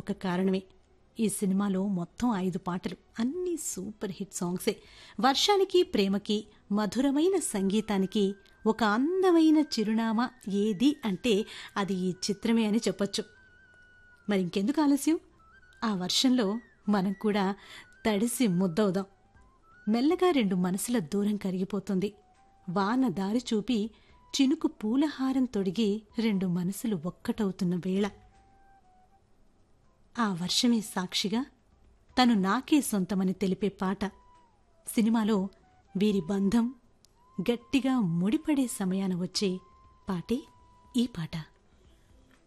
ఒక కారణమే ఈ సినిమాలో మొత్తం ఐదు పాటలు అన్నీ సూపర్ హిట్ సాంగ్సే వర్షానికి ప్రేమకి మధురమైన సంగీతానికి ఒక అందమైన చిరునామా ఏది అంటే అది ఈ చిత్రమే అని చెప్పొచ్చు మరి ఇంకెందుకు ఆలస్యం ఆ వర్షంలో మనం కూడా తడిసి ముద్దవుదాం మెల్లగా రెండు మనసుల దూరం కరిగిపోతుంది వాన దారి చూపి చినుకు పూలహారం తొడిగి రెండు మనసులు ఒక్కటవుతున్న వేళ ఆ వర్షమే సాక్షిగా తను నాకే సొంతమని తెలిపే పాట సినిమాలో వీరి బంధం గట్టిగా ముడిపడే సమయాన వచ్చే పాటే ఈ పాట